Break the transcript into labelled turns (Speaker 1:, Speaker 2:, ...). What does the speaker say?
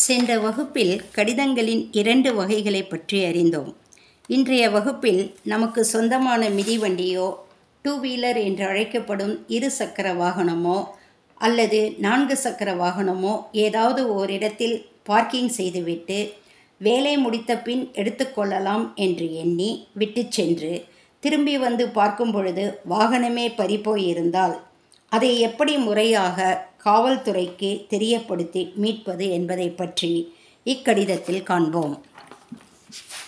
Speaker 1: சென்ற வகுப்பில் கடிதங்களின் இரண்டு வகைகளை பற்றி அறிந்தோம் இன்றைய வகுப்பில் நமக்கு சொந்தமான மிதிவண்டியோ டூ வீலர் என்று அழைக்கப்படும் இரு சக்கர வாகனமோ அல்லது நான்கு சக்கர வாகனமோ ஏதாவது ஓரிடத்தில் பார்க்கிங் செய்துவிட்டு வேலை முடித்த பின் எடுத்துக்கொள்ளலாம் என்று எண்ணி விட்டு சென்று திரும்பி வந்து பார்க்கும் பொழுது வாகனமே பறிபோயிருந்தால் அதை எப்படி முறையாக காவல்துறைக்கு தெரியப்படுத்தி மீட்பது என்பதை பற்றி இக்கடிதத்தில் காண்போம்